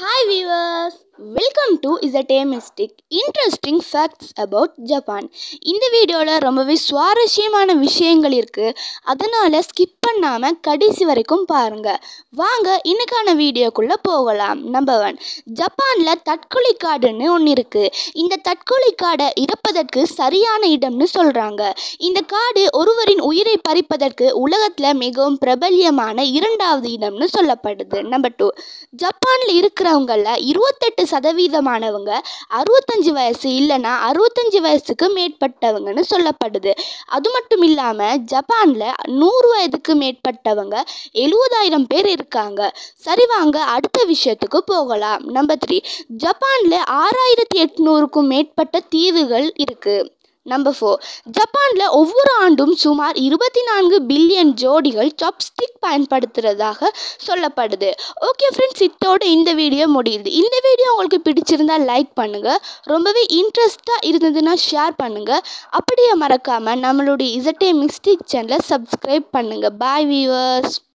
Hi viewers, welcome to Isate Mystic. Interesting facts about Japan. இந்த வீடியோவில் ரொம்பவே சுவாரஸ்யமான விஷயங்கள் இருக்குது அதனால் ஸ்கிப் பண்ணாமல் கடைசி வரைக்கும் பாருங்கள் வாங்க இன்னைக்கான வீடியோக்குள்ளே போகலாம் நம்பர் ஒன் ஜப்பானில் தற்கொலை காடுன்னு ஒன்று இருக்குது இந்த தற்கொலை காடை இறப்பதற்கு சரியான இடம்னு சொல்கிறாங்க இந்த காடு ஒருவரின் உயிரை பறிப்பதற்கு உலகத்தில் மிகவும் பிரபல்யமான இரண்டாவது இடம்னு சொல்லப்படுது நம்பர் டூ ஜப்பானில் இருக்கிறவங்கள இருபத்தெட்டு சதவீதமானவங்க அறுபத்தஞ்சு வயசு இல்லைன்னா அறுபத்தஞ்சு வயசுக்கு மேற்பட்டவங்கன்னு சொல்லப்படுது அது மட்டும் இல்லாமல் ஜப்பானில் நூறு வயதுக்கு மேற்பட்டவங்க எழுபதாயிரம் பேர் இருக்காங்க சரி வாங்க அடுத்த விஷயத்துக்கு போகலாம் நம்பர் த்ரீ ஜப்பானில் ஆறாயிரத்தி எட்நூறுக்கும் மேற்பட்ட தீவுகள் இருக்குது நம்பர் ஃபோர் ஜப்பானில் ஒவ்வொரு ஆண்டும் சுமார் இருபத்தி நான்கு பில்லியன் ஜோடிகள் சாப்ஸ்டிக் பயன்படுத்துகிறதாக சொல்லப்படுது ஓகே ஃப்ரெண்ட்ஸ் இத்தோட இந்த வீடியோ முடியுது இந்த வீடியோ உங்களுக்கு பிடிச்சிருந்தா லைக் பண்ணுங்கள் ரொம்பவே இன்ட்ரெஸ்ட்டாக இருந்ததுன்னா ஷேர் பண்ணுங்கள் அப்படியே மறக்காமல் நம்மளுடைய இசட்டே மிஸ்டேக் சேனலை சப்ஸ்கிரைப் பண்ணுங்கள் பாய் வியூவர்ஸ்